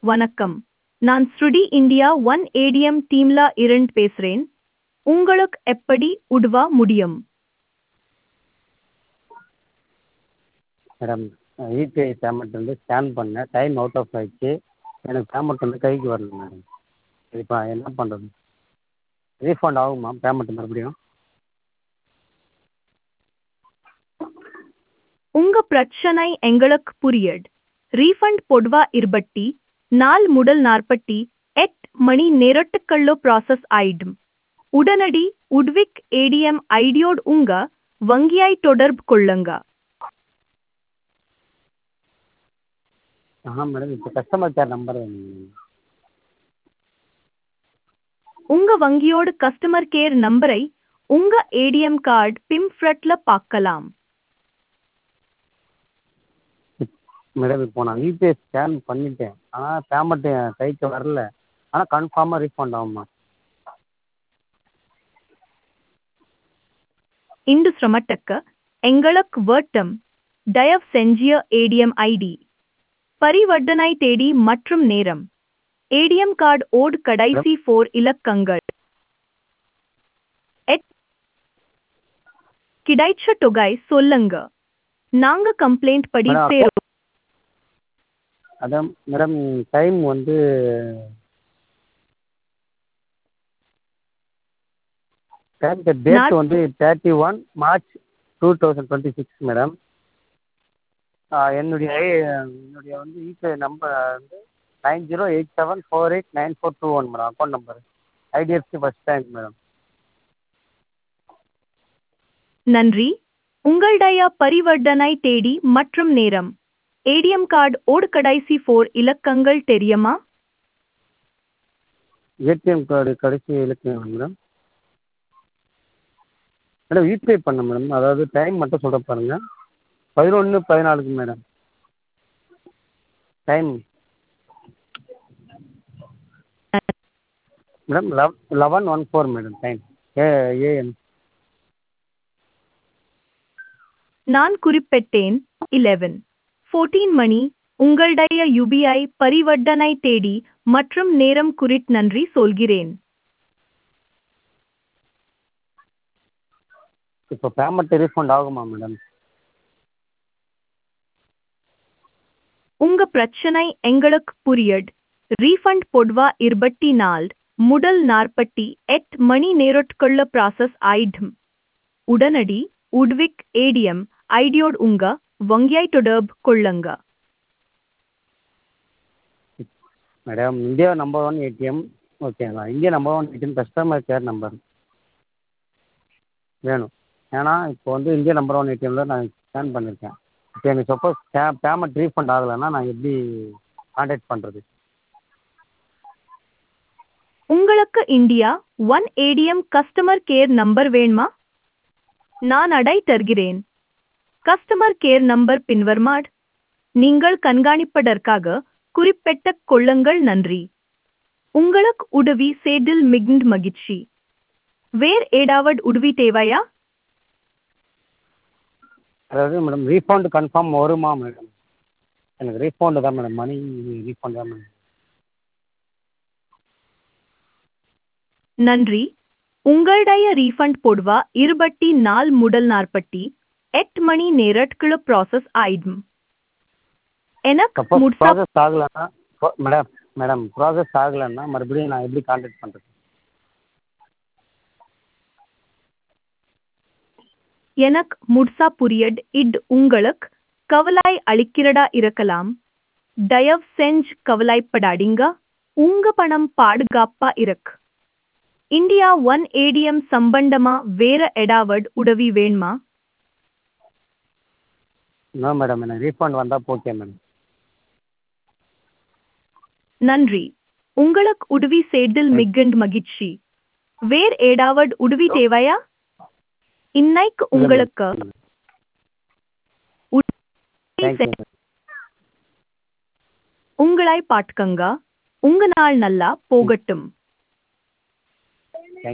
வணக்கம் நான் ஸ்ருடி இந்தியா ஒன் ஏடிஎம் டீம்ல இருந்து பேசுறேன் உங்களுக்கு எப்படி உதவ முடியும் மேடம் யூபிஐ பேமெண்ட் வந்து ஸ்கேன் பண்ணேன் டைம் அவுட் ஆஃப் ஆயிடுச்சு எனக்கு பேமெண்ட் வந்து கைக்கு வரல மேடம் இப்போ என்ன பண்ணுறது ரீஃபண்ட் ஆகுமா பேமெண்ட் மறுபடியும் உங்க பிரச்சனை எங்களுக்கு புரியுது ரீஃபண்ட் பொதுவா இருபட்டி நாள் முதல் நாற்பத்தி எட்டு மணி நேரத்துக்குள்ள ப்ராசஸ் ஆயிடும் உடனடி உட்விக் ஏடிஎம் ஐடியோடு உங்க வங்கியாய் தொடர்பு கொள்ளுங்க ஆஹா மேடம் இப்போ கஸ்டமர் கேர் நம்பர் வேணும் உங்க வங்கியோட கஸ்டமர் கேர் நம்பரை உங்க ஏடிஎம் கார்டு பிம்ஃப்ரட்ல பார்க்கலாம் மேடம் இப்போ நான் யூபிஐ ஸ்கேன் பண்ணிட்டேன் ஆனால் பேமெண்ட் என் கைக்கு வரல ஆனால் கன்ஃபார்மாக ரீஃபண்ட் ஆகுமா இந்த சிரமத்துக்கு எங்களுக்கு வட்டம் தயவு செஞ்சிய ஏடிஎம் ஐடி பரிவர்த்தனை தேதி மற்றும் நேரம் ஏடிஎம் கார்டு ஓடு கடைசி ஃபோர் இலக்கங்கள் எட்- கிடைச்ச தொகை சொல்லுங்க நாங்க கம்ப்ளைண்ட் படி மேடம், சேரும் அதான் மேடம் டைம் வந்து டைம் டேட் நாட்- வந்து thirty one March two thousand twenty six madam என்னுடைய என்னுடைய வந்து யூபிஐ நம்பர் வந்து nine zero eight seven four eight nine four two one madam account number IDFC first bank madam நன்றி உங்களுடைய பரிவர்த்தனை தேதி மற்றும் நேரம் ஏடிஎம் கார்டு ஓடு கடைசி ஃபோர் இலக்கங்கள் தெரியுமா ஏடிஎம் கார்டு கடைசி இலக்கு மேடம் மேடம் யூபிஐ பண்ண மேடம் அதாவது டைம் மட்டும் சொல்ல பாருங்க பதினொன்று பதினாலுக்கு madam time madam lev eleven one four madam time A AM நான் குறிப்பிட்டேன் இலெவன் ஃபோர்டீன் மணி உங்களுடைய யுபிஐ பரிவர்த்தனை தேதி மற்றும் நேரம் குறித்து நன்றி சொல்கிறேன் இப்போ பேமெண்ட் ரீஃபண்ட் ஆகுமா மேடம் உங்க பிரச்சனை எங்களுக்கு புரியுது ரீஃபண்ட் பொதுவா இருபத்தி நாள் முதல் நாற்பத்தி எட்டு மணி நேரத்துக்குள்ள ப்ராசஸ் ஆயிடும் உடனடி உட்விக் ஏடிஎம் ஐடியோடு உங்க வங்கியாய் தொடர்பு கொள்ளுங்க madam India number one ATM ஓகேங்களா India number one ATM customer care number வேணும் ஏன்னா இப்போ வந்து இந்தியா நம்பர் ஒன் ஏடிஎம்மில் நான் ஸ்கேன் பண்ணியிருக்கேன் இப்போ எனக்கு சப்போஸ் பே பேமெண்ட் ரீஃபண்ட் ஆகலைன்னா நான் எப்படி கான்டாக்ட் பண்ணுறது உங்களுக்கு India one ATM customer care number வேணுமா நான் அடை தருகிறேன் கஸ்டமர் கேர் நம்பர் பின்வருமாறு நீங்கள் கண்காணிப்பதற்காக குறிப்பிட்ட கொள்ளுங்கள் நன்றி உங்களுக்கு உதவி செய்தில் மிகுந்த மகிழ்ச்சி வேர் ஏடாவது உதவி தேவையா அதாவது மேடம் ரீஃபண்ட் கன்ஃபார்ம் வருமா மேடம் எனக்கு ரீஃபண்ட் தான் மேடம் மணி ரீஃபண்ட் தான் மேடம் நன்றி உங்களுடைய ரீஃபண்ட் பொதுவா இருபத்தி நாள் முதல் நாற்பத்தி எட்டு மணி நேரத்துக்குள்ள ப்ராசஸ் ஆயிடும் எனக்கு சப்போஸ் முழுசா ப்ராசஸ் ஆகலைன்னா மேடம் மேடம் ப்ராசஸ் ஆகலைன்னா மறுபடியும் நான் எப்படி கான்டாக்ட் பண்ணுறது எனக்கு முழுசா புரியட் இட் உங்களுக்கு கவலை அளிக்கிறதா இருக்கலாம் தயவு செஞ்சு கவலைப்படாதீங்க உங்க பணம் பாதுகாப்பா இருக்கு இந்தியா ஒன் ஏடிஎம் சம்பந்தமா வேற எடாவட் உதவி வேணுமா நோ மேடம் எனக்கு ரீஃபண்ட் வந்தால் ஓகே மேடம் நன்றி உங்களுக்கு உதவி செய்தில் மிகுந்த மகிழ்ச்சி வேர் ஏடாவட் உதவி தேவையா இன்னைக்கு உங்களுக்கு தேங்க்யூ உங்களை பாட்டுக்கங்க உங்க நாள் நல்லா போகட்டும்